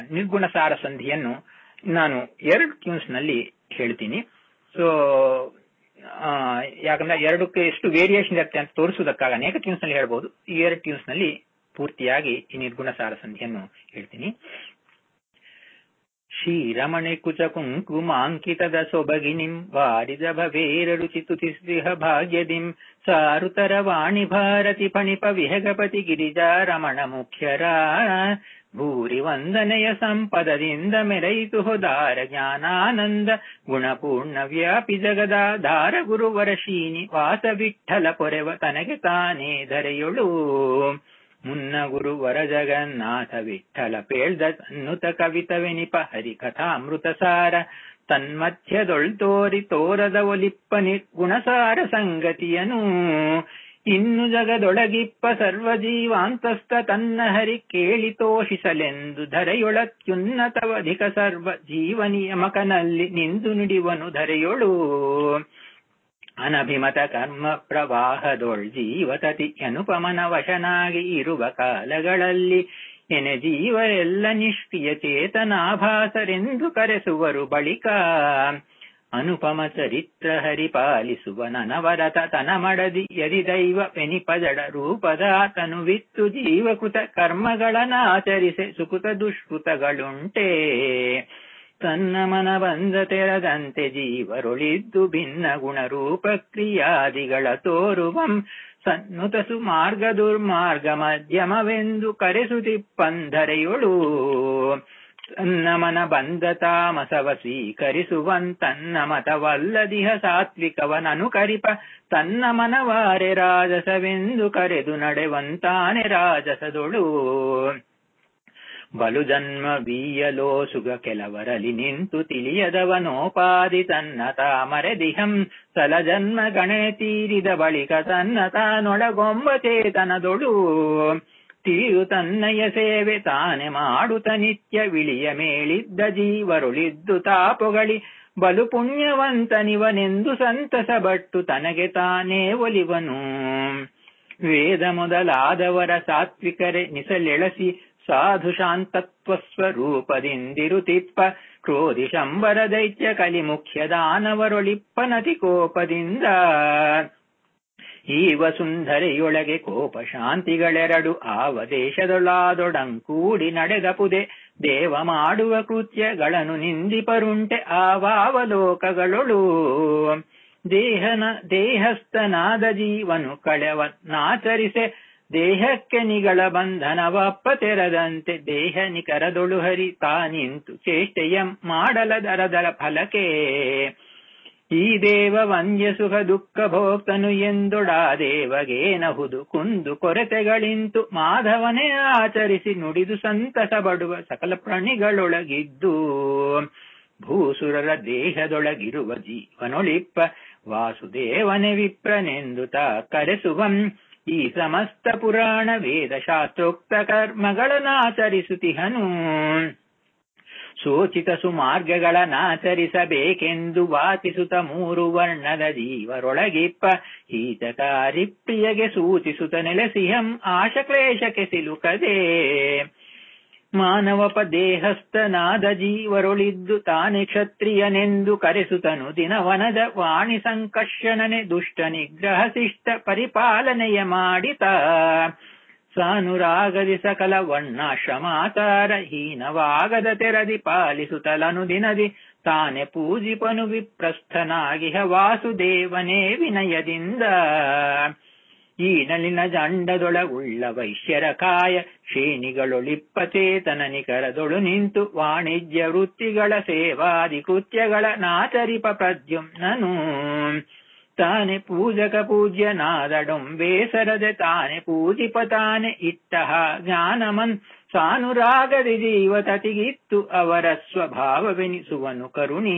ನಿರ್ಗುಣ ಸಾರ ಸಂಧಿಯನ್ನು ನಾನು ಎರಡು ಟ್ಯೂನ್ಸ್ ನಲ್ಲಿ ಹೇಳ್ತೀನಿ ಸೊ ಯಾಕಂದ್ರೆ ಎರಡಕ್ಕೆ ಎಷ್ಟು ವೇರಿಯೇಷನ್ ಇರುತ್ತೆ ಅಂತ ತೋರಿಸುವುದಕ್ಕಾಗ ಅನೇಕ ಟ್ಯೂನ್ಸ್ ನಲ್ಲಿ ಹೇಳ್ಬಹುದು ಈ ಎರಡು ಟ್ಯೂನ್ಸ್ ನಲ್ಲಿ ಪೂರ್ತಿಯಾಗಿ ಈ ನಿರ್ಗುಣ ಸಾರ ಸಂಧಿಯನ್ನು ಹೇಳ್ತೀನಿ ಶ್ರೀರಮಣೆ ಕುಚ ಕುಂಕುಮಾಂಕಿತದ ಸೊಬಗಿನಿಂ ವಾರಿದ ಭವೇರ ರುಚಿ ತುತಿಸ್ರಿಹ ಭಾಗ್ಯದಿಂ ಸಾರುತರ ವಾಣಿ ಭಾರತಿ ಪಣಿಪ ವಿಹಗಪತಿ ಗಿರಿಜಾ ರಮಣ ಮುಖ್ಯರ ಭೂರಿ ವಂದನೆಯ ಸಂಪದದಿಂದ ಮೆರಯಿತು ಹೊದಾರ ಜ್ಞಾನಾನಂದ ಗುಣಪೂರ್ಣ ವ್ಯಾಪಿ ಜಗದಾಧಾರ ಗುರುವರ ಶ್ರೀನಿವಾಸ ವಿಠಲ ಪೊರೆವ ತನಗೆ ತಾನೇ ಧರೆಯೊಳು ಮುನ್ನ ಗುರುವರ ಜಗನ್ನಾಥ ವಿಠಲ ಪೇಳ್ದ ಅನ್ನುತ ಕವಿತವೆನಿಪ ಹರಿಕಥಾಮೃತ ಸಾರ ತನ್ಮಧ್ಯದೊಳ್ ತೋರಿ ತೋರದ ಒಲಿಪ್ಪ ನಿರ್ಗುಣಸಾರ ಸಂಗತಿಯನು ಇನ್ನು ಜಗದೊಳಗಿಪ್ಪ ಸರ್ವ ಜೀವಾಂತಸ್ಥ ತನ್ನ ಹರಿ ಕೇಳಿ ತೋಷಿಸಲೆಂದು ಧರೆಯೊಳತ್ಯುನ್ನತವಧಿಕ ಸರ್ವ ಜೀವ ನಿಯಮಕನಲ್ಲಿ ನಿಂದು ನುಡಿವನು ಧರೆಯೊಳು ಅನಭಿಮತ ಕರ್ಮ ಪ್ರವಾಹದೊಳ್ ಜೀವತತಿ ಅನುಪಮನ ವಶನಾಗಿ ಇರುವ ಕಾಲಗಳಲ್ಲಿ ಎನೆ ಜೀವ ಎಲ್ಲ ನಿಷ್ಕ್ರಿಯ ಚೇತನಾಭಾಸರೆಂದು ಕರೆಸುವರು ಬಳಿಕ ಅನುಪಮ ಚರಿತ್ರ ಹರಿಪಾಲಿಸುವ ನನವರತ ತನ ಮಡದಿ ಯದಿ ದೈವ ಪೆನಿಪಜಡ ರೂಪದ ತನುವಿತ್ತು ಜೀವಕೃತ ಕರ್ಮಗಳನ್ನಾಚರಿಸೆ ಸುಕೃತ ದುಷ್ಕೃತಗಳುಂಟೆ ತನ್ನ ಮನ ಬಂದ ತೆರದಂತೆ ಜೀವರೊಳಿದ್ದು ಭಿನ್ನ ಗುಣರೂಪ ಕ್ರಿಯಾದಿಗಳ ತೋರುವಂ ಸನ್ನುತಸು ಮಾರ್ಗ ದುರ್ಮಾರ್ಗ ಮಧ್ಯಮವೆಂದು ಕರೆಸುತ್ತಿಪ್ಪಂಧರೆಯೊಳು ತನ್ನ ಮನ ಬಂದ ತಾಮಸವ ಸ್ವೀಕರಿಸುವಂತನ್ನ ಮತವಲ್ಲದಿಹ ಸಾತ್ವಿಕವನನುಕರಿಪ ತನ್ನ ಮನವಾರೆ ರಾಜಸವೆಂದು ಕರೆದು ನಡೆವಂತಾನೆ ರಾಜಸದೊಳು ಬಲು ಜನ್ಮ ಬೀಯಲೋ ಸುಗ ಕೆಲವರಲಿ ನಿಂತು ತಿಳಿಯದವನೋಪಾದಿ ತನ್ನ ತಾಮರೆದಿಹಂ ಸಲ ಜನ್ಮ ಗಣೆ ತೀರಿದ ಬಳಿಕ ತನ್ನ ತಾನೊಳಗೊಂಬ ಚೇತನದೊಳು ತೀರು ತನ್ನಯ ಸೇವೆ ತಾನೆ ಮಾಡುತ್ತ ನಿತ್ಯ ವಿಳಿಯ ಮೇಳಿದ್ದ ಜೀವರುಳಿದ್ದು ತಾಪುಗಳಿ ಬಲು ಪುಣ್ಯವಂತನಿವನೆಂದು ಸಂತಸ ಬಟ್ಟು ತನಗೆ ತಾನೇ ಒಲಿವನು ವೇದ ಮೊದಲಾದವರ ಸಾತ್ವಿಕರೆ ನಿಸಲೆಳಸಿ ಸಾಧು ಶಾಂತತ್ವ ಸ್ವರೂಪದಿಂದಿರುತಿಪ್ಪ ಕ್ರೋಧಿ ಶಂಬರ ದೈತ್ಯ ಕಲಿ ಮುಖ್ಯ ದಾನವರೊಳಿಪ್ಪನತಿ ಕೋಪದಿಂದ ಈ ವಸುಂಧರೆಯೊಳಗೆ ಕೋಪ ಶಾಂತಿಗಳೆರಡು ಆವ ದೇಶದೊಳಾದೊಡಂಕೂಡಿ ನಡೆದ ಪುದೆ ದೇವ ಮಾಡುವ ಕೃತ್ಯಗಳನ್ನು ನಿಂದಿಪರುಂಟೆ ಆವಾವಲೋಕಗಳೊಳು ದೇಹನ ದೇಹಸ್ಥನಾದ ಜೀವನು ಕಳೆವನ್ನಾಚರಿಸೆ ದೇಹಕ್ಕೆ ನಿಗಳ ಬಂಧನವಪ್ಪ ತೆರದಂತೆ ದೇಹ ನಿಕರದೊಳು ಹರಿ ತಾನಿಂತು ಚೇಷ್ಟೆಯ ಮಾಡಲ ದರದರ ಫಲಕೆ ಈ ದೇವ ವಂದ್ಯ ಸುಖ ದುಃಖ ಭೋಕ್ತನು ಎಂದೊಡಾ ದೇವಗೇನಹುದು ಕುಂದು ಕೊರತೆಗಳಿಂತು ಮಾಧವನೇ ಆಚರಿಸಿ ನುಡಿದು ಸಂತಸ ಬಡುವ ಸಕಲ ಪ್ರಾಣಿಗಳೊಳಗಿದ್ದು ಭೂಸುರರ ದೇಹದೊಳಗಿರುವ ಜೀವನೊಳಿಪ್ಪ ವಾಸುದೇವನೆ ವಿಪ್ರನೆಂದು ತಾ ಕರೆಸುವಂ ಈ ಸಮಸ್ತ ಪುರಾಣ ವೇದ ಶಾಸ್ತ್ರೋಕ್ತ ಕರ್ಮಗಳನ್ನಾಚರಿಸುತ್ತಿಹನು ಸೂಚಿತ ಸುಮಾರ್ಗಗಳನ್ನಾಚರಿಸಬೇಕೆಂದು ವಾಚಿಸುತ್ತ ಮೂರು ವರ್ಣದ ಜೀವರೊಳಗಿಪ್ಪ ಹೀತಕಾರಿ ಪ್ರಿಯಗೆ ಸೂಚಿಸುತ್ತ ನೆಲೆಸಿಹಂ ಆಶಕ್ಲೇಶಕ್ಕೆ ಸಿಲುಕದೆ ಮಾನವಪ ದೇಹಸ್ಥನಾದ ಜೀವರೊಳಿದ್ದು ತಾನೆ ಕ್ಷತ್ರಿಯನೆಂದು ಕರೆಸುತ್ತನು ದಿನವನದ ವಾಣಿ ಸಂಕರ್ಷಣನೆ ದುಷ್ಟ ನಿಗ್ರಹ ಶಿಷ್ಟ ಪರಿಪಾಲನೆಯ ಮಾಡಿತ ಸಾನುರಾಗದಿ ಸಕಲ ವರ್ಣಾಶ್ರಮಾಚಾರ ಹೀನವಾಗದ ತೆರದಿ ಪಾಲಿಸುತ್ತಲನು ದಿನದಿ ತಾನೆ ಪೂಜಿಪನು ವಿಪ್ರಸ್ಥನಾಗಿಹ ವಾಸುದೇವನೇ ವಿನಯದಿಂದ ಈ ನಳಿನ ಜಂಡದೊಳಗುಳ್ಳ ವೈಶ್ಯರ ಕಾಯ ಶ್ರೇಣಿಗಳೊಳಿಪ್ಪ ಚೇತನ ನಿಕರದೊಳು ನಿಂತು ವಾಣಿಜ್ಯ ವೃತ್ತಿಗಳ ಸೇವಾದಿ ಕೃತ್ಯಗಳ ನಾಚರಿಪ ಪ್ರದ್ಯುಮ್ನನು ತಾನೆ ಪೂಜಕ ಪೂಜ್ಯನಾದಡೊಂ ಬೇಸರದೆ ತಾನೆ ಪೂಜಿಪ ತಾನೆ ಇಟ್ಟಹ ಜ್ಞಾನಮನ್ ಸಾನುರಾಗದಿ ಜೀವತತಿಗಿತ್ತು ಅವರ ಸ್ವಭಾವವೆನಿಸುವನು ಕರುಣೀ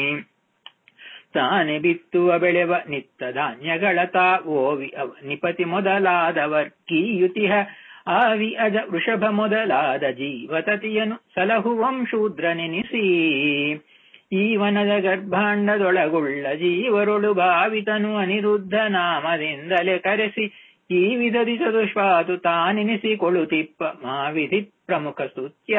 ತಾನೆ ಬಿತ್ತುವ ಬೆಳೆವ ನಿತ್ತ ಧಾನ್ಯಗಳ ತಾ ಓವಿ ಅವ ನಿಪತಿ ಮೊದಲಾದವರ್ ಕೀಯುತಿಹ ಆವಿ ಅಜ ವೃಷಭ ಮೊದಲಾದ ಜೀವತತಿಯನು ಸಲಹುವಂ ಶೂದ್ರ ನೆನಿಸಿ ಈ ವನದ ಗರ್ಭಾಂಡದೊಳಗುಳ್ಳ ಜೀವರೊಳು ಭಾವಿತನು ಅನಿರುದ್ಧ ನಾಮದಿಂದಲೇ ಕರೆಸಿ ಈ ವಿಧದಿ ಚತುಷ್ಪಾತು ತಾನೆನಿಸಿಕೊಳ್ಳುತ್ತಿಪ್ಪ ಮಾವಿಧಿ ಪ್ರಮುಖ ಸ್ತುತ್ಯ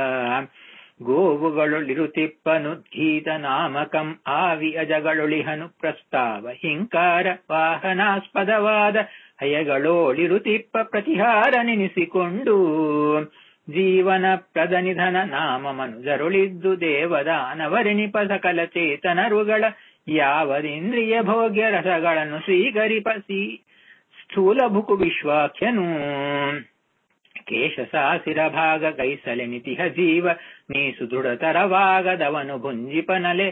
ಗೋವುಗಳೊಳಿರುತಿಪ್ಪನುದ್ಗೀತ ನಾಮಕಂ ಆವಿ ಅಜಗಳೊಳಿಹನು ಪ್ರಸ್ತಾವ ಹಿಂಕಾರ ವಾಹನಾಸ್ಪದವಾದ ಹಯಗಳೋಳಿರುತಿಪ್ಪ ಪ್ರತಿಹಾರ ನೆನೆಸಿಕೊಂಡು ಜೀವನ ಪ್ರದನಿಧನ ನಾಮ ಮನುಜರುಳಿದ್ದು ದೇವದಾನವರೆನಿಪ ಸಕಲ ಚೇತನರುಗಳ ಯಾವದಿಂದ್ರಿಯ ಭೋಗ್ಯ ರಸಗಳನ್ನು ಸ್ವೀಕರಿಪಸಿ ಸ್ಥೂಲ ಭುಕು ವಿಶ್ವಾಖ್ಯನು ಕೇಶಸಾಸಿರ ಭಾಗ ಕೈಸಲೆನಿತಿಹ ಜೀವ ನೀಸು ದೃಢತರವಾಗದವನು ಭುಂಜಿಪನಲೆ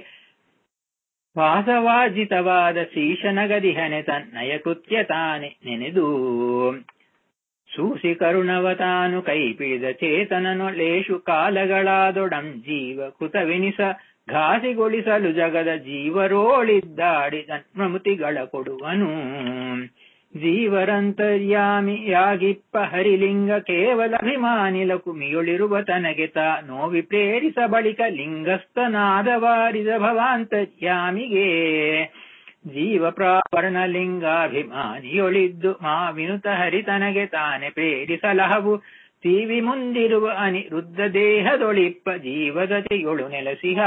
ವಾಸವಾಜಿತವಾದ ಶೀಶನಗದಿಹನೆ ತನ್ನಯ ಕೃತ್ಯ ತಾನೆ ನೆನೆದು ಸೂಸಿ ಕರುಣವ ತಾನು ಕೈಪಿಡಿದ ಚೇತನನೊಳೇಶು ಕಾಲಗಳಾದೊಡಂ ಜೀವ ಕೃತವೆನಿಸ ಘಾಸಿಗೊಳಿಸಲು ಜಗದ ಜೀವರೋಳಿದ್ದಾಡಿ ಜನ್ಮಮುತಿಗಳ ಕೊಡುವನು ಜೀವರಂತರ್ಯಾಮಿಯಾಗಿಪ್ಪ ಹರಿಲಿಂಗ ಕೇವಲ ಅಭಿಮಾನಿಲ ಕುಮಿಯೊಳಿರುವ ತನಗೆ ತಾ ನೋವಿ ಪ್ರೇರಿಸ ಬಳಿಕ ಲಿಂಗಸ್ಥನಾದವಾರಿದ ಭವಾಂತರ್ಯಾಮಿಗೆ ಜೀವ ಪ್ರಾವರಣ ಲಿಂಗಾಭಿಮಾನಿಯೊಳಿದ್ದು ಮಾವಿನುತ ಹರಿತನಗೆ ತಾನೆ ಪ್ರೇರಿಸಲಹವು ತೀವಿ ಮುಂದಿರುವ ಅನಿರುದ್ಧ ದೇಹದೊಳಿಪ್ಪ ಜೀವದತೆಯೊಳು ನೆಲಸಿಹ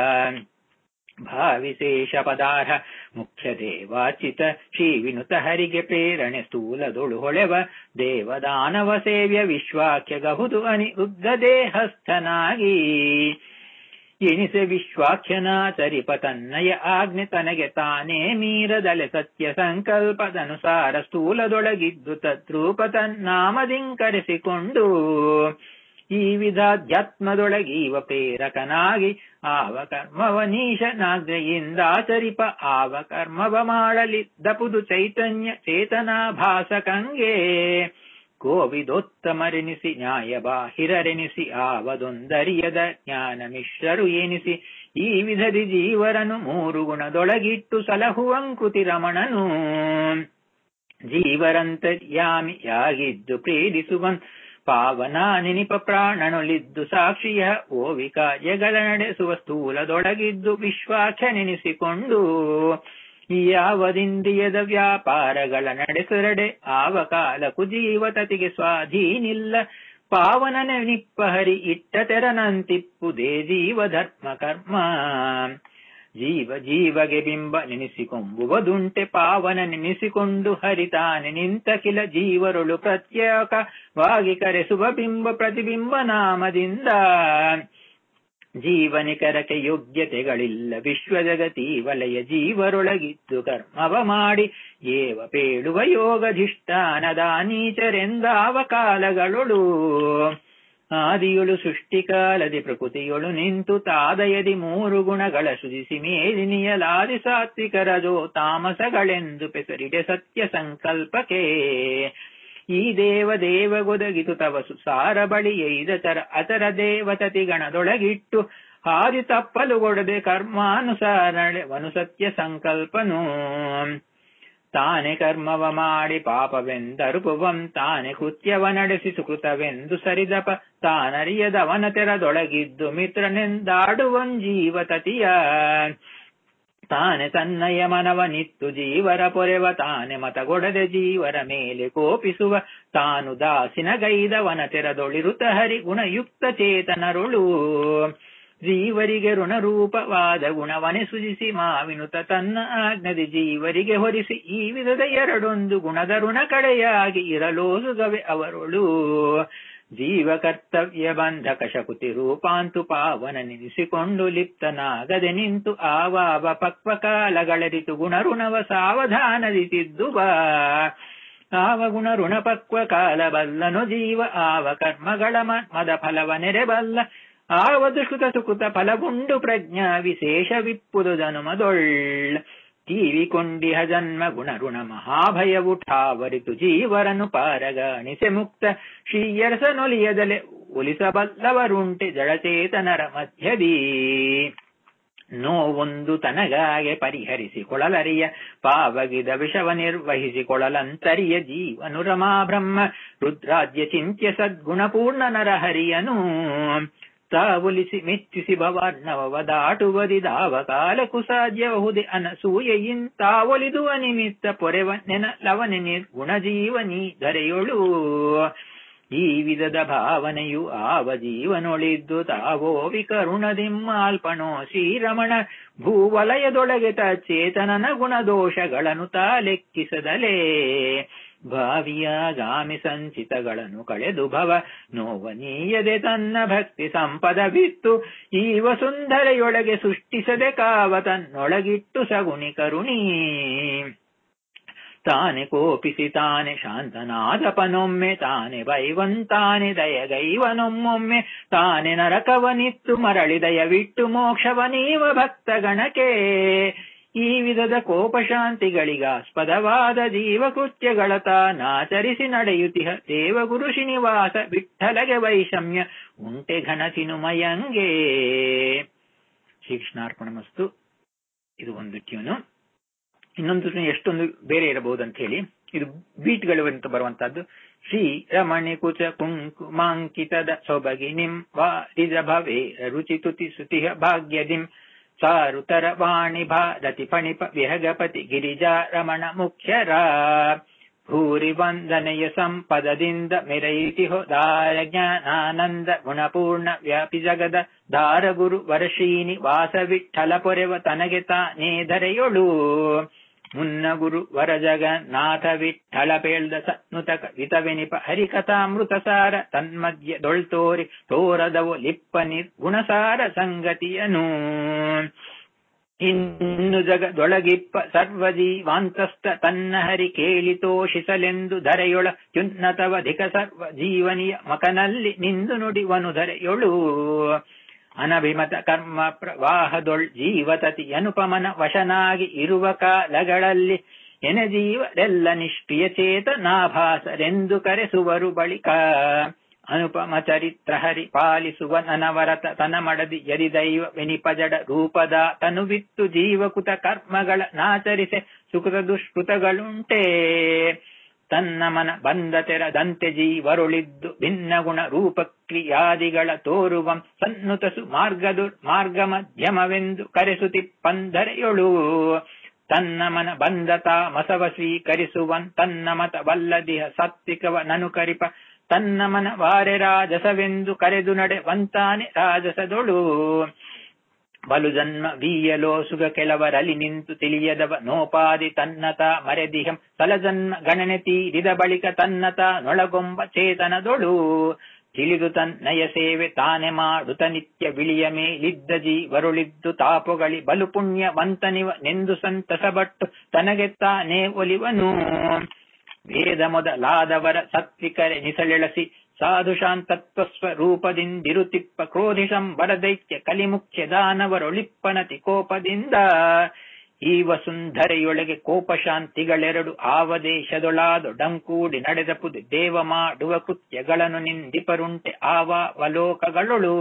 ಭಾವಿಶೇಷ ಪದಾರ್ಹ ಮುಖ್ಯ ದೇವಾಚಿತ ಶ್ರೀ ವಿನುತ ಹರಿಗೆ ಪ್ರೇರಣೆ ಸ್ಥೂಲದೊಳು ಹೊಳೆವ ದೇವದಾನವ ಸೇವ್ಯ ವಿಶ್ವಾಖ್ಯ ಗಹುದು ಅನಿರುದ್ಧ ದೇಹಸ್ಥನಾಗಿ ಎನಿಸೆ ವಿಶ್ವಾಖ್ಯನಾಚರಿಪ ತನ್ನಯ ಆಜ್ಞೆ ತನಗೆ ತಾನೇ ಮೀರದಲೆ ಸತ್ಯ ಸಂಕಲ್ಪದನುಸಾರ ಸ್ಥೂಲದೊಳಗಿದ್ದು ತದ್ರೂಪ ತನ್ನಾಮದಿಂಕರಿಸಿಕೊಂಡು ಈ ವಿಧಾಧ್ಯಾತ್ಮದೊಳಗೀವ ಪ್ರೇರಕನಾಗಿ ಆವ ಕರ್ಮವ ನೀಶನಾಗ್ನೆಯಿಂದಾಚರಿಪ ಆವ ಕರ್ಮವ ಮಾಡಲಿದ್ದಪುದು ಚೈತನ್ಯ ಚೇತನಾಭಾಸಕಂಗೆ ಕೋವಿದೋತ್ತಮರೆನಿಸಿ ನ್ಯಾಯ ಬಾಹಿರರೆನಿಸಿ ಆವದೊಂದರಿಯದ ಜ್ಞಾನ ಮಿಶ್ರರು ಎನಿಸಿ ಈ ವಿಧದಿ ಜೀವರನು ಮೂರು ಗುಣದೊಳಗಿಟ್ಟು ಸಲಹುವಂಕೃತಿ ರಮಣನು ಜೀವರಂತರ್ಯಾಮಿಯಾಗಿದ್ದು ಪ್ರೇರಿಸುವನ್ ಪಾವನ ನೆನಿಪ ಪ್ರಾಣನೊಳಿದ್ದು ಸಾಕ್ಷಿಯ ಓವಿಕಾರ್ಯಗಳ ನಡೆಸುವ ಸ್ಥೂಲದೊಳಗಿದ್ದು ವಿಶ್ವಾಖ್ಯ ನೆನೆಸಿಕೊಂಡು ಯಾವದಿಂದ್ರಿಯದ ವ್ಯಾಪಾರಗಳ ನಡೆಸರಡೆ ಆವ ಕಾಲಕು ಜೀವತತಿಗೆ ಸ್ವಾಧೀನಿಲ್ಲ ಪಾವನ ನೆನಿಪ್ಪ ಹರಿ ಇಟ್ಟ ತೆರನಂತಿಪ್ಪುದೇ ಜೀವ ಧರ್ಮ ಕರ್ಮ ಜೀವ ಜೀವಗೆ ಬಿಂಬ ನೆನೆಸಿಕೊಂಬುವುದುಂಟೆ ಪಾವನ ನೆನೆಸಿಕೊಂಡು ಹರಿತಾನೆ ನಿಂತ ಕಿಲ ಜೀವರೊಳು ಪ್ರತ್ಯೇಕವಾಗಿ ಕರೆಸುವ ಬಿಂಬ ಪ್ರತಿಬಿಂಬ ನಾಮದಿಂದ ಜೀವನಿಕರಕ್ಕೆ ಯೋಗ್ಯತೆಗಳಿಲ್ಲ ವಿಶ್ವ ಜಗತಿ ವಲಯ ಜೀವರೊಳಗಿದ್ದು ಕರ್ಮವ ಮಾಡಿ ಏವ ಪೇಳುವ ಯೋಗಧಿಷ್ಠಾನದ ನೀಚರೆಂದಾವ ಕಾಲಗಳೊಳು ಆದಿಯೊಳು ಸೃಷ್ಟಿಕಾಲದಿ ಪ್ರಕೃತಿಯೊಳು ನಿಂತು ತಾದಯದಿ ಮೂರು ಗುಣಗಳ ಸೃಜಿಸಿ ಮೇಲಿನಿಯಲಾದಿ ಸಾತ್ವಿಕರಜೋ ತಾಮಸಗಳೆಂದು ಪೆಸರಿಡೆ ಸತ್ಯ ಸಂಕಲ್ಪಕ್ಕೆ ಈ ದೇವ ದೇವಗೊದಗಿತು ತವ ಸುಸಾರ ಬಳಿ ಎಯ್ದ ತರ ಅತರ ದೇವತತಿ ಗಣದೊಳಗಿಟ್ಟು ಹಾದಿ ತಪ್ಪಲುಗೊಡದೆ ಕರ್ಮಾನುಸಾರವನು ಸತ್ಯ ಸಂಕಲ್ಪನು ತಾನೆ ಕರ್ಮವ ಮಾಡಿ ಪಾಪವೆಂದರುಪುವಂ ತಾನೆ ಕೃತ್ಯವ ನಡೆಸಿ ಸುಕೃತವೆಂದು ಸರಿದಪ ತಾನರಿಯದವನ ತೆರದೊಳಗಿದ್ದು ಮಿತ್ರನೆಂದಾಡುವಂ ಜೀವತತಿಯ ತಾನೆ ತನ್ನಯ ಮನವ ನಿತ್ತು ಜೀವರ ಪೊರೆವ ತಾನೆ ಮತಗೊಡದೆ ಜೀವರ ಮೇಲೆ ಕೋಪಿಸುವ ತಾನು ದಾಸಿನ ಗೈದವನ ತೆರದೊಳಿರುತ ಹರಿ ಗುಣಯುಕ್ತ ಚೇತನರುಳು ಜೀವರಿಗೆ ಋಣರೂಪವಾದ ಗುಣವನೆ ಸುಜಿಸಿ ಮಾವಿನುತ ತನ್ನ ಆಜ್ಞದಿ ಜೀವರಿಗೆ ಹೊರಿಸಿ ಈ ವಿಧದ ಎರಡೊಂದು ಗುಣದ ಋಣ ಕಡೆಯಾಗಿ ಇರಲೋಸುಗವೆ ಅವರೊಳು ಜೀವ ಕರ್ತವ್ಯ ಬಂಧಕ ಶಕುತಿ ರೂಪಾಂತು ಪಾವನ ನಿಲ್ಲಿಸಿಕೊಂಡು ಲಿಪ್ತನಾಗದೆ ನಿಂತು ಆವಾವ ಪಕ್ವ ಕಾಲಗಳರಿತು ಗುಣಋಣವ ಸಾವಧಾನದಿ ತಿದ್ದುವ ಆವ ಗುಣ ಋಣ ಪಕ್ವ ಕಾಲ ಬಲ್ಲನು ಜೀವ ಆವ ಕರ್ಮಗಳ ಮದ ಫಲವ ನೆರೆಬಲ್ಲ ಆವ ದುಷ್ಕೃತ ಸುಕೃತ ಫಲಗುಂಡು ಪ್ರಜ್ಞಾ ವಿಶೇಷ ವಿಪ್ಪುದು ಜನುಮದೊಳ್ ತೀವಿಕೊಂಡಿಹ ಜನ್ಮ ಗುಣ ಋಣ ಮಹಾಭಯವು ಠಾವರಿತು ಜೀವರನು ಪಾರಗಾಣಿಸೆ ಮುಕ್ತ ಶ್ರೀಯರಸನೊಲಿಯದಲೆ ಒಲಿಸಬಲ್ಲವರುಂಟೆ ಜಡಚೇತನರ ಮಧ್ಯದೀ ನೋವೊಂದು ತನಗಾಗೆ ಪರಿಹರಿಸಿಕೊಳ್ಳಲರಿಯ ಪಾವಗಿದ ವಿಷವ ನಿರ್ವಹಿಸಿಕೊಳ್ಳಲಂತರಿಯ ಜೀವನು ರಮಾ ಬ್ರಹ್ಮ ರುದ್ರಾದ್ಯ ಚಿಂತ್ಯ ಸದ್ಗುಣಪೂರ್ಣ ನರಹರಿಯನು ತಾವೊಲಿಸಿ ಮೆಚ್ಚಿಸಿ ಭವಾರ್ಣವ ದಾಟುವದಿದಾವ ಕಾಲಕ್ಕೂ ಸಾಧ್ಯಬಹುದೆ ಅನಸೂಯೆಯಿನ್ ತಾವೊಲಿದುವ ನಿಮಿತ್ತ ಪೊರೆವ ನೆನ ಲವನೆ ನಿರ್ಗುಣ ಜೀವನಿ ಧರೆಯೊಳು ಈ ವಿಧದ ಭಾವನೆಯು ಆವ ಜೀವನೊಳಿದ್ದು ತಾವೋ ವಿಕರುಣದಿಮ್ಮಾಲ್ಪಣೋ ಶ್ರೀರಮಣ ಭೂವಲಯದೊಳಗೆ ಚೇತನನ ಗುಣದೋಷಗಳನ್ನು ತಾ ಲೆಕ್ಕಿಸದಲೇ ಭಾವಿಯಾಗಾಮಿ ಸಂಚಿತಗಳನ್ನು ಕಳೆದು ಭವ ನೋವನೀಯದೆ ತನ್ನ ಭಕ್ತಿ ಸಂಪದ ಬಿತ್ತು ಈ ವಸುಂಧರೆಯೊಳಗೆ ಸೃಷ್ಟಿಸದೆ ಕಾವ ತನ್ನೊಳಗಿಟ್ಟು ಸಗುಣಿ ಕರುಣೀ ತಾನೆ ಕೋಪಿಸಿ ತಾನೆ ಶಾಂತನಾದಪನೊಮ್ಮೆ ತಾನೆ ಬೈವಂತಾನೆ ದಯಗೈವನೊಮ್ಮೊಮ್ಮೆ ತಾನೆ ನರಕವನಿತ್ತು ಮರಳಿ ದಯವಿಟ್ಟು ಮೋಕ್ಷವನೀವ ಭಕ್ತಗಣಕ್ಕೆ ಈ ವಿಧದ ಕೋಪಶಾಂತಿಗಳಿಗಾಸ್ಪದವಾದ ಜೀವಕೃತ್ಯಗಳ ತಾನಾಚರಿಸಿ ನಡೆಯುತಿಹ ದೇವಗುರು ಶ್ರೀನಿವಾಸ ವಿಠ್ಠಲಗೆ ವೈಷಮ್ಯ ಉಂಟೆ ಘನಸಿನುಮಯಂಗೆ ಶ್ರೀಕೃಷ್ಣಾರ್ಪಣಮಸ್ತು ಇದು ಒಂದು ಟ್ಯೂನು ಇನ್ನೊಂದು ಟ್ಯೂನ್ ಎಷ್ಟೊಂದು ಬೇರೆ ಇರಬಹುದು ಅಂತ ಹೇಳಿ ಇದು ಬೀಟ್ಗಳು ಅಂತ ಬರುವಂತಹದ್ದು ಶ್ರೀ ರಮಣಿ ಕುಚ ಕುಂಕುಮಾಂಕಿತದ ಸೊಬಗಿ ನಿಂ ವಾರಿಜ ಭವೇ ರುಚಿ ತುತಿ ಸುತಿಹ ಭಾಗ್ಯದಿಂ ಸಾರುತರ ವಾಣಿ ಭಾರತಿ ಫಣಿಪ ವಿಹಗಪತಿ ಗಿರಿಜಾ ರಮಣ ಮುಖ್ಯರ ಭೂರಿ ವಂದನೆಯ ಸಂಪದದಿಂದ ಮೆರೆಯಿತಿಹೊ ದಾರ ಜ್ಞಾನಾನಂದ ಗುಣಪೂರ್ಣ ವ್ಯಾಪಿ ಜಗದ ದಾರ ಗುರು ವರಶೀನಿ ವಾಸ ವಿಠಲ ಪೊರೆವ ತನಗೆ ತಾನೇ ಧರೆಯೊಳು ಮುನ್ನ ಗುರು ವರ ಜಗನ್ನಾಥ ವಿಠಲ ಪೇಳ್ದ ಸನ್ನುತಕ ವಿತವೆನಿಪ ಹರಿಕಥಾಮೃತ ಸಾರ ತನ್ಮಧ್ಯ ದೊಳ್ತೋರಿ ತೋರದವು ಲಿಪ್ಪ ನಿರ್ಗುಣಸಾರ ಸಂಗತಿಯನು ಇನ್ನು ಜಗದೊಳಗಿಪ್ಪ ಸರ್ವಜೀವಾಂತಸ್ಥ ತನ್ನ ಹರಿ ಕೇಳಿ ತೋಷಿಸಲೆಂದು ಧರೆಯೊಳ ತ್ಯುನ್ನತವಧಿಕ ಸರ್ವ ಜೀವನಿಯ ಮಕನಲ್ಲಿ ನಿಂದು ನುಡಿವನು ಧರೆಯೊಳು ಅನಭಿಮತ ಕರ್ಮ ಪ್ರವಾಹದೊಳ್ ಜೀವತತಿ ಅನುಪಮನ ವಶನಾಗಿ ಇರುವ ಕಾಲಗಳಲ್ಲಿ ಎನ ಜೀವರೆಲ್ಲ ನಿಷ್ಕ್ರಿಯ ಚೇತನಾಭಾಸರೆಂದು ಕರೆಸುವರು ಬಳಿಕ ಅನುಪಮ ಚರಿತ್ರ ಹರಿ ಪಾಲಿಸುವ ನನವರತ ತನ ಮಡದಿ ಯರಿದೈವ ವೆನಿಪಜಡ ರೂಪದ ತನುವಿತ್ತು ಜೀವಕುತ ಕರ್ಮಗಳ ನಾಚರಿಸೆ ಸುಕೃತ ದುಷ್ಕೃತಗಳುಂಟೇ ತನ್ನ ಮನ ಬಂದ ತೆರದಂತೆ ಜೀವರುಳಿದ್ದು ಭಿನ್ನ ಗುಣ ರೂಪ ಕ್ರಿಯಾದಿಗಳ ತೋರುವಂ ಸನ್ನುತಸು ಮಾರ್ಗದು ಮಾರ್ಗ ಮಧ್ಯಮವೆಂದು ಕರೆಸುತಿಪ್ಪಂಧರೆಯೊಳು ತನ್ನ ಮನ ಬಂದತ ಮಸವ ಸ್ವೀಕರಿಸುವನ್ ತನ್ನ ಮತ ವಲ್ಲದಿಹ ಸಾತ್ವಿಕವ ನನು ಕರಿಪ ತನ್ನ ಮನ ವಾರೆ ರಾಜಸವೆಂದು ಕರೆದು ನಡೆವಂತಾನೆ ರಾಜಸದೊಳು ಬಲು ಜನ್ಮ ವೀಯಲೋ ಸುಗ ಕೆಲವರಲ್ಲಿ ನಿಂತು ತಿಳಿಯದವ ನೋಪಾದಿ ತನ್ನತ ಮರೆದಿಹಂ ಸಲಜನ್ಮ ಗಣನೆ ತೀರಿದ ಬಳಿಕ ತನ್ನತ ನೊಳಗೊಂಬ ಚೇತನದೊಳು ತಿಳಿದು ತನ್ನಯ ಸೇವೆ ತಾನೆ ಮಾಡುತ್ತ ನಿತ್ಯ ವಿಳಿಯ ಮೇಲಿದ್ದ ಜೀವರುಳಿದ್ದು ತಾಪುಗಳಿ ಬಲು ಪುಣ್ಯ ವಂತನಿವ ನೆಂದು ಸಂತಸಬಟ್ಟು ತನಗೆ ತಾನೇ ಒಲಿವನು ವೇದ ಮೊದಲಾದವರ ಸತ್ವಿಕರೆ ನಿಸಳೆಳಸಿ ಸಾಧು ಶಾಂತತ್ವ ಸ್ವರೂಪದಿಂದಿರುತಿಪ್ಪ ಕ್ರೋಧಿಶಂ ಬರದೈತ್ಯ ಕಲಿಮುಖ್ಯ ದಾನವರೊಳಿಪ್ಪನತಿ ಕೋಪದಿಂದ ಈ ವಸುಂಧರೆಯೊಳಗೆ ಕೋಪಶಾಂತಿಗಳೆರಡು ಆವದೇಶದೊಳಾದೊಡಂಕೂಡಿ ನಡೆದ ಪುದು ದೇವ ಮಾಡುವ ಕೃತ್ಯಗಳನ್ನು ನಿಂದಿಪರುಂಟೆ ಆವಾವಲೋಕಗಳೊಳು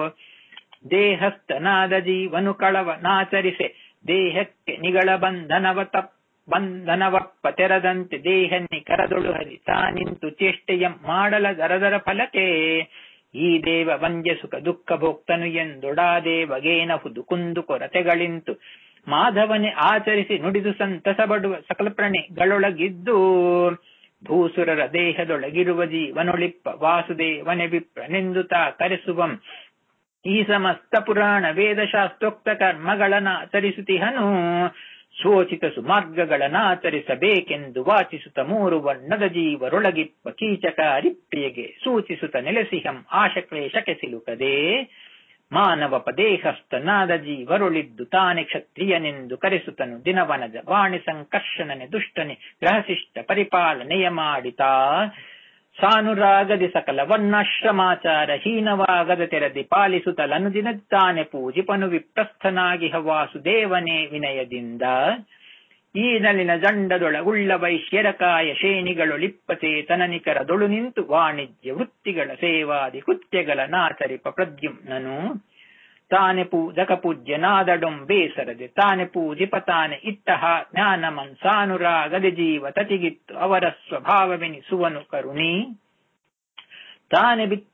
ದೇಹಸ್ಥನಾದ ಜೀವನು ಕಳವ ನಾಚರಿಸೆ ದೇಹಕ್ಕೆ ನಿಗಳ ಬಂಧನವ ತಪ್ಪ ಬಂಧನವಪ್ಪ ತೆರದಂತೆ ದೇಹನ್ನಿ ಕರದೊಳು ಹರಿ ತಾನಿಂತು ಚೇಷ್ಟೆಯಂ ಮಾಡಲ ದರದರ ಫಲಕೆ ಈ ದೇವ ವಂದ್ಯ ಸುಖ ದುಃಖ ಭೋಕ್ತನು ಎಂದೊಡಾದೇವಗೇನಹುದು ಕುಂದು ಕೊರತೆಗಳಿಂತು ಮಾಧವನೆ ಆಚರಿಸಿ ನುಡಿದು ಸಂತಸ ಬಡುವ ಸಕಲ ಪ್ರಾಣಿಗಳೊಳಗಿದ್ದು ಭೂಸುರರ ದೇಹದೊಳಗಿರುವ ಜೀವನೊಳಿಪ್ಪ ವಾಸುದೇವನೆ ವಿಪ್ರನೆಂದು ತಾ ಕರೆಸುವಂ ಈ ಸಮಸ್ತ ಪುರಾಣ ವೇದಶಾಸ್ತ್ರೋಕ್ತ ಕರ್ಮಗಳನ್ನಾಚರಿಸುತ್ತಿಹನು ಶೋಚಿತ ಸುಮಾರ್ಗಗಳನ್ನಾಚರಿಸಬೇಕೆಂದು ವಾಚಿಸುತ್ತ ಮೂರು ವರ್ಣದ ಜೀವರೊಳಗಿಪ್ಪ ಕೀಚಕ ಅರಿಪ್ರಿಯಗೆ ಸೂಚಿಸುತ್ತ ನೆಲೆಸಿಹಂ ಆಶಕ್ಲೇಶಕ್ಕೆ ಸಿಲುಕದೆ ಮಾನವ ಪದೇಹಸ್ಥನಾದ ಜೀವರೊಳಿದ್ದು ತಾನೆ ಕ್ಷತ್ರಿಯನೆಂದು ಕರೆಸುತ್ತನು ದಿನವನಜ ವಾಣಿ ಸಂಕರ್ಷಣನೆ ದುಷ್ಟನೆ ಗ್ರಹಶಿಷ್ಟ ಪರಿಪಾಲನೆಯ ಮಾಡಿತಾ ಸಾನುರಾಗದಿ ಸಕಲ ವರ್ಣಾಶ್ರಮಾಚಾರ ಹೀನವಾಗದ ತೆರದಿ ಪಾಲಿಸುತ್ತಲನು ದಿನ ತಾನೆ ಪೂಜಿಪನು ವಿಪ್ರಸ್ಥನಾಗಿ ವಾಸುದೇವನೇ ವಿನಯದಿಂದ ಈ ನಲಿನ ಜಂಡದೊಳಗುಳ್ಳ ವೈಶ್ಯರಕಾಯ ಶೇಣಿಗಳೊಳಿಪ್ಪಚೇತನ ನಿಕರದೊಳು ನಿಂತು ವಾಣಿಜ್ಯ ವೃತ್ತಿಗಳ ಸೇವಾದಿ ಕೃತ್ಯಗಳ ನಾಚರಿಪ ಪ್ರದ್ಯುಮ್ನನು ತಾನೆ ಪೂಜಕ ಪೂಜ್ಯನಾದಡೊಂ ಬೇಸರದೆ ತಾನೆ ಪೂಜಿಪ ತಾನೆ ಇಟ್ಟಹ ಜ್ಞಾನಮನ್ ಸಾನುರಾಗದೆ ಜೀವ ತತಿಗಿತ್ತು ಅವರ ಸ್ವಭಾವವೆನಿಸುವನು ಕರುಣಿ ತಾನೆ ಬಿತ್ತ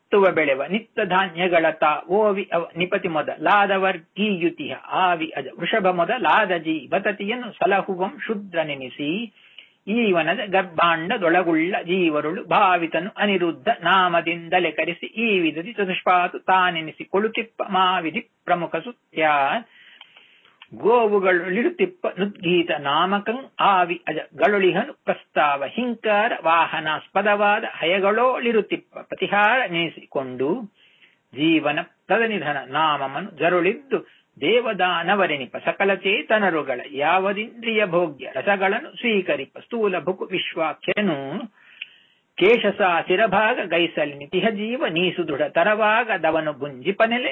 ಮೆತ್ತುವ ಬೆಳೆವ ನಿತ್ತ ಧಾನ್ಯಗಳ ತಾ ಓವಿ ಅವ ನಿಪತಿ ಮೊದಲಾದವರ್ ಕೀಯುತಿಹ ಆವಿ ಅಜ ವೃಷಭ ಮೊದಲಾದ ಜೀ ಬತತಿಯನ್ನು ಸಲಹುವಂ ಶುದ್ರ ನೆನೆಸಿ ಈವನದ ಗರ್ಭಾಂಡದೊಳಗುಳ್ಳ ಜೀವರುಳು ಭಾವಿತನು ಅನಿರುದ್ಧ ನಾಮದಿಂದಲೇ ಕರೆಸಿ ಈ ವಿಧದಿ ಚತುಷ್ಪಾತು ತಾನೆನಿಸಿ ಕೊಳುತಿಪ್ಪ ಮಾವಿಧಿ ಪ್ರಮುಖ ಸುತ್ಯ ಗೋವುಗಳಿಡುತ್ತಿಪ್ಪ ನುದ್ಗೀತ ನಾಮಕಂ ಆವಿ ಅಜ ಗಳೊಳಿಹನು ಪ್ರಸ್ತಾವ ಹಿಂಕಾರ ವಾಹನಾಸ್ಪದವಾದ ಹಯಗಳೋಳಿರುತ್ತಿಪ್ಪ ಪ್ರತಿಹಾರ ನೆನೆಸಿಕೊಂಡು ಜೀವನ ಪ್ರದನಿಧನ ನಾಮಮನು ಜರುಳಿದ್ದು ದೇವದಾನವರೆನಿಪ ಸಕಲ ಚೇತನರುಗಳ ಯಾವದಿಂದ್ರಿಯ ಭೋಗ್ಯ ರಸಗಳನ್ನು ಸ್ವೀಕರಿಪ ಸ್ಥೂಲ ಭುಕು ವಿಶ್ವಾಖ್ಯನು ಕೇಶಸ ಶಿರಭಾಗ ಗೈಸಲಿ ನಿತಿಹ ಜೀವ ನೀಸು ದೃಢ ತರವಾಗ ದವನು ಬುಂಜಿಪನೆಲೆ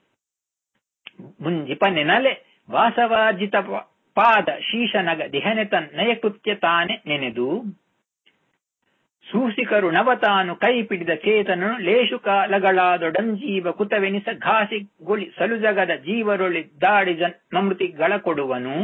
ಬುಂಜಿಪನೆನಲೆ ವಾಸವಾಜಿತ ಪಾದ ಶೀಶನಗ ದಿಹನೆ ತನ್ನಯಕೃತ್ಯ ತಾನೆ ನೆನೆದು ಸೂಸಿಕರು ನವತಾನು ಕೈ ಪಿಡಿದ ಚೇತನನು ಲೇಷು ಕಾಲಗಳಾದೊಡಂಜೀವ ಕುತವೆನಿಸ ಘಾಸಿ ಗುಳಿ ಸಲುಜಗದ ಜೀವರೊಳಿದ್ದಾಡಿ ಜನ್ಮೃತಿಗಳ ಕೊಡುವನು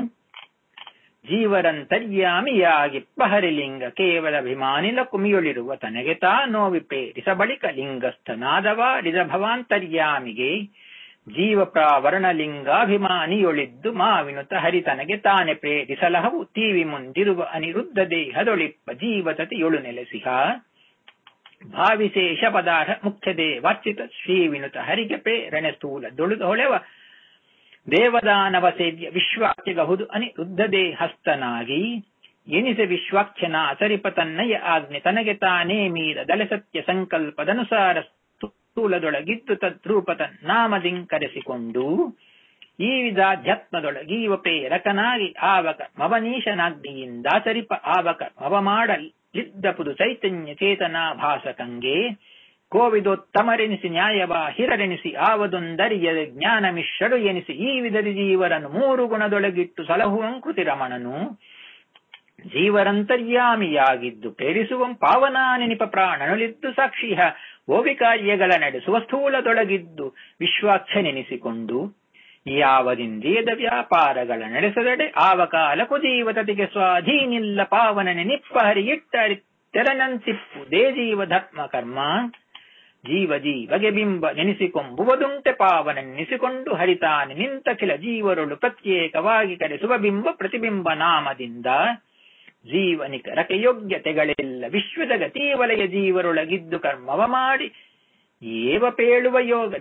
ಜೀವರಂತರ್ಯಾಮಿಯಾಗಿ ಪಹರಿಲಿಂಗ ಕೇವಲ ಅಭಿಮಾನಿಲ ಕುಮಿಯೊಳಿರುವ ತನಗೆ ತಾ ನೋವಿಪೇರಿಸ ಬಳಿಕ ಲಿಂಗಸ್ಥನಾದವ ರಿಜ ಭವಾಂತರ್ಯಾಮಿಗೆ ಜೀವ ಪ್ರಾವರಣಲಿಂಗಾಭಿಮಾನಿಯೊಳಿದ್ದು ಮಾವಿನುತ ಹರಿತನಗೆ ತಾನೆ ಪ್ರೇರಿಸಲಹವು ತೀವಿ ಮುಂದಿರುವ ಅನಿರುದ್ಧ ದೇಹದೊಳಿಪ್ಪ ಜೀವತತಿಯೊಳು ನೆಲೆಸಿಹ ಭಾವಿಶೇಷ ಪದಾರ್ಥ ಮುಖ್ಯ ದೇವಾರ್ಚಿತ ಶ್ರೀವಿನುತ ಹರಿಗೆ ಪ್ರೇರಣೆ ಸ್ಥೂಲ ದೊಳುದ ಹೊಳೆವ ದೇವದಾನವ ಸೇವ್ಯ ವಿಶ್ವಾಖ್ಯಗಹುದು ಅನಿರುದ್ಧ ದೇಹಸ್ಥನಾಗಿ ಎನಿಸ ವಿಶ್ವಾಖ್ಯನ ಅಸರಿಪ ತನ್ನಯ ಆಜ್ಞೆ ತನಗೆ ತಾನೇ ಮೀರ ದಲೆ ಸತ್ಯ ಸಂಕಲ್ಪದನುಸಾರ ಸ್ಥೂಲದೊಳಗಿದ್ದು ತದ್ರೂಪ ನಾಮದಿಂಕರೆಸಿಕೊಂಡು ಈ ವಿಧಾಧ್ಯಾತ್ಮದೊಳಗೀವ ಪ್ರೇರಕನಾಗಿ ಆವಕ ಮವನೀಶನಾಗ್ನಿಯಿಂದಾಚರಿಪ ಆವಕ ಮವ ಮಾಡಲಿದ್ದ ಪುದು ಚೈತನ್ಯ ಚೇತನಾ ಭಾಸಕಂಗೆ ಕೋವಿದೋತ್ತಮರೆನಿಸಿ ನ್ಯಾಯವ ಹಿರರೆನಿಸಿ ಆವದೊಂದರಿಯದೆ ಜ್ಞಾನ ಮಿಶ್ರಡು ಎನಿಸಿ ಈ ವಿಧದಿ ಜೀವರನ್ನು ಮೂರು ಗುಣದೊಳಗಿಟ್ಟು ಸಲಹುವಂಕೃತಿ ರಮಣನು ಜೀವರಂತರ್ಯಾಮಿಯಾಗಿದ್ದು ಪ್ರೇರಿಸುವಂ ಪಾವನಾನೆನಿಪ ಪ್ರಾಣನುಳಿದ್ದು ಸಾಕ್ಷಿಹ ಓವಿ ಕಾರ್ಯಗಳ ನಡೆಸುವ ಸ್ಥೂಲದೊಳಗಿದ್ದು ವಿಶ್ವಾಖ್ಯನೆನಿಸಿಕೊಂಡು ಯಾವದಿಂದ್ರಿಯದ ವ್ಯಾಪಾರಗಳ ನಡೆಸದಡೆ ಆವ ಕಾಲಕು ಜೀವತತಿಗೆ ಸ್ವಾಧೀನಿಲ್ಲ ಪಾವನನೆ ನಿಪ್ಪ ಹರಿ ಇಟ್ಟರಿ ತೆರನಂತಿಪ್ಪು ದೇ ಜೀವ ಧರ್ಮ ಕರ್ಮ ಜೀವ ಜೀವಗೆ ಬಿಂಬ ನೆನೆಸಿಕೊಂಬುವುದುಂಟೆ ಪಾವನ ನೆನೆಸಿಕೊಂಡು ಹರಿತಾನೆ ನಿಂತ ಕೆಲ ಜೀವರುಳು ಪ್ರತ್ಯೇಕವಾಗಿ ಕರೆಸುವ ಬಿಂಬ ಪ್ರತಿಬಿಂಬ ನಾಮದಿಂದ ಜೀವನಿಕರಕ್ಕೆ ಯೋಗ್ಯತೆಗಳೆಲ್ಲ ವಿಶ್ವದ ಗತಿವಲಯ ಜೀವರೊಳಗಿದ್ದು ಕರ್ಮವ ಮಾಡಿ ಏವ ಪೇಳುವ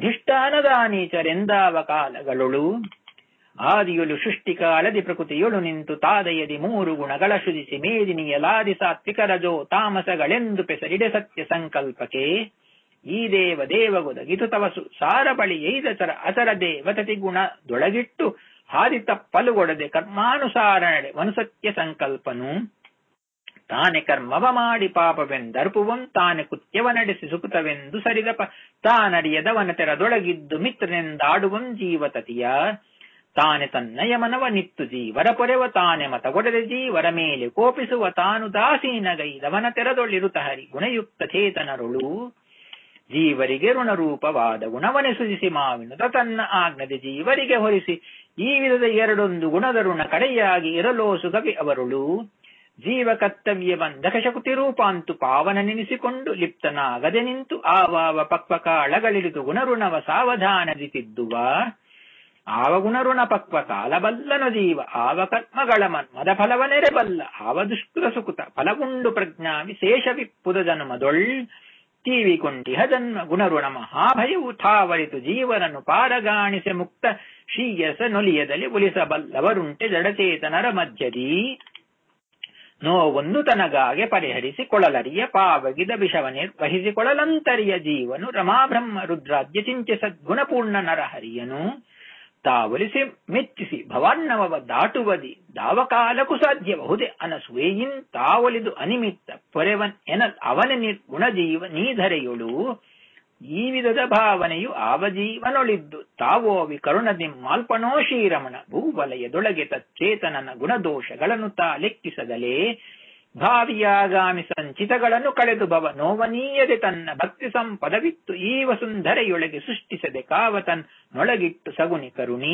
ಯೋಗಧಿಷ್ಠಾನದಾನೀಚರೆಂದಾವ ಕಾಲಗಳೊಳು ಆದಿಯೊಳು ಸೃಷ್ಟಿಕಾಲದಿ ಪ್ರಕೃತಿಯೊಳು ನಿಂತು ತಾದಯದಿ ಮೂರು ಗುಣಗಳ ಶುಧಿಸಿ ಮೇದಿನಿಯಲಾದಿ ಸಾತ್ವಿಕ ರಜೋ ತಾಮಸಗಳೆಂದು ಪೆಸರಿಡೆ ಸತ್ಯ ಸಂಕಲ್ಪಕ್ಕೆ ಈ ದೇವ ದೇವಗೊದಗಿತು ತವಸು ಸಾರ ಬಳಿ ಐದಚರ ಅಚರ ದೇವತತಿ ಗುಣದೊಳಗಿಟ್ಟು ಹಾದಿ ತಪ್ಪಲುಗೊಡದೆ ಕರ್ಮಾನುಸಾರ ನಡೆ ಮನುಸತ್ಯ ಸಂಕಲ್ಪನು ತಾನೆ ಕರ್ಮವ ಮಾಡಿ ಪಾಪವೆಂದರ್ಪುವಂ ತಾನೆ ಕೃತ್ಯವ ನಡೆಸಿ ಸುಕೃತವೆಂದು ಸರಿದಪ ತಾನಡಿಯದವನ ತೆರದೊಳಗಿದ್ದು ಮಿತ್ರನೆಂದಾಡುವಂ ಜೀವತತಿಯ ತಾನೆ ತನ್ನಯ ಮನವ ನಿತ್ತು ಜೀವರ ಪೊರೆವ ತಾನೆ ಮತಗೊಡದೆ ಜೀವರ ಮೇಲೆ ಕೋಪಿಸುವ ತಾನು ದಾಸೀನಗೈದವನ ತೆರದೊಳ್ಳಿರುತ ಹರಿ ಗುಣಯುಕ್ತ ಚೇತನರುಳು ಜೀವರಿಗೆ ಋಣರೂಪವಾದ ಗುಣವನೆ ಸುಜಿಸಿ ಮಾವಿನುತ ತನ್ನ ಆಜ್ಞದೆ ಜೀವರಿಗೆ ಹೊರಿಸಿ ಈ ವಿಧದ ಎರಡೊಂದು ಗುಣದ ಋಣ ಕಡೆಯಾಗಿ ಇರಲೋಸು ಕವಿ ಅವರುಳು ಜೀವ ಕರ್ತವ್ಯ ಬಂಧಕ ಶಕುತಿ ರೂಪಾಂತು ಪಾವನ ನೆನೆಸಿಕೊಂಡು ಲಿಪ್ತನಾಗದೆ ನಿಂತು ಆವಾವ ಪಕ್ವ ಕಾಳಗಳಿರಿದು ಗುಣಋಣವ ಸಾವಧಾನದಿ ತಿದ್ದುವ ಆವ ಗುಣಋಣ ಪಕ್ವ ಕಾಲಬಲ್ಲನು ಜೀವ ಆವ ಕರ್ಮಗಳ ಮನ್ಮದ ಫಲವ ನೆರೆಬಲ್ಲ ಆವ ದುಷ್ಕೃತ ಸುಕೃತ ಫಲಗುಂಡು ಪ್ರಜ್ಞಾ ವಿಶೇಷ ವಿಪ್ಪುದ ಜನ್ಮದೊಳ್ ತೀವಿಕೊಂಡಿಹ ಜನ್ಮ ಗುಣಋಣ ಮಹಾಭಯವು ಥಾವರಿತು ಜೀವನನ್ನು ಪಾರಗಾಣಿಸೆ ಮುಕ್ತ ಶ್ರೀಯಸ ನೊಲಿಯದಲ್ಲಿ ಉಳಿಸಬಲ್ಲವರುಂಟೆ ಜಡಚೇತನರ ಮಧ್ಯದಿ ನೋವೊಂದು ತನಗಾಗೆ ಪರಿಹರಿಸಿ ಕೊಳಲರಿಯ ಪಾವಗಿದ ವಿಷವ ನಿರ್ವಹಿಸಿಕೊಳ್ಳಲಂತರಿಯ ಜೀವನು ರಮಾಬ್ರಹ್ಮ ರುದ್ರಾದ್ಯ ಚಿಂಚೆ ಸದ್ಗುಣಪೂರ್ಣ ನರಹರಿಯನು ತಾವಲಿಸಿ ಮೆಚ್ಚಿಸಿ ಭವಾನ್ನವವ ದಾಟುವದಿ ದಾವಕಾಲಕ್ಕೂ ಸಾಧ್ಯಬಹುದೇ ಅನಸೂಯೆಯಿನ್ ತಾವಲಿದು ಅನಿಮಿತ್ತ ಪೊರೆವನ್ ಎನಲ್ ಅವನ ನಿರ್ಗುಣ ಜೀವ ನೀಧರೆಯೊಳು ಈ ವಿಧದ ಭಾವನೆಯು ಆವಜೀವನೊಳಿದ್ದು ತಾವೋವಿ ಕರುಣದಿಂ ಮಾಲ್ಪನೋ ಶ್ರೀರಮಣ ಭೂವಲಯದೊಳಗೆ ತಚ್ಚೇತನನ ಗುಣದೋಷಗಳನ್ನು ತಾ ಲೆಕ್ಕಿಸದಲೇ ಭಾವಿಯಾಗಾಮಿ ಸಂಚಿತಗಳನ್ನು ಕಳೆದು ಭವ ನೋವನೀಯದೆ ತನ್ನ ಭಕ್ತಿ ಸಂಪದವಿತ್ತು ಈ ವಸುಂಧರೆಯೊಳಗೆ ಸೃಷ್ಟಿಸದೆ ಕಾವ ತನ್ನೊಳಗಿಟ್ಟು ಸಗುನಿ ಕರುಣಿ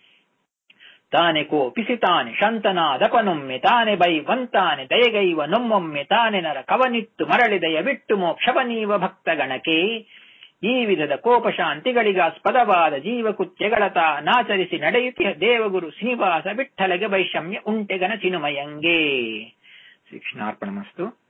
ತಾನೆ ಕೋಪಿಸಿ ತಾನೆ ಶಂತನಾದಪನೊಮ್ಮೆ ತಾನೆ ಬೈವಂತಾನೆ ದಯಗೈವ ನೊಮ್ಮೊಮ್ಮೆ ತಾನೆ ನರ ಕವನಿತ್ತು ಮರಳಿ ದಯ ಬಿಟ್ಟು ಮೋಕ್ಷವನೀವ ಭಕ್ತಗಣಕೆ ಈ ವಿಧದ ಕೋಪಶಾಂತಿಗಳಿಗಾಸ್ಪದವಾದ ಜೀವಕುತ್ಯಗಳತ ನಾಚರಿಸಿ ನಡೆಯುತ್ತಿಯ ದೇವಗುರು ಶ್ರೀನಿವಾಸ ವಿಠ್ಠಲಗೆ ವೈಷಮ್ಯ ಉಂಟೆಗನ ಚಿನುಮಯಂಗೆ ಶ್ರೀಕೃಷ್ಣಾರ್ಪಣಮಸ್ತು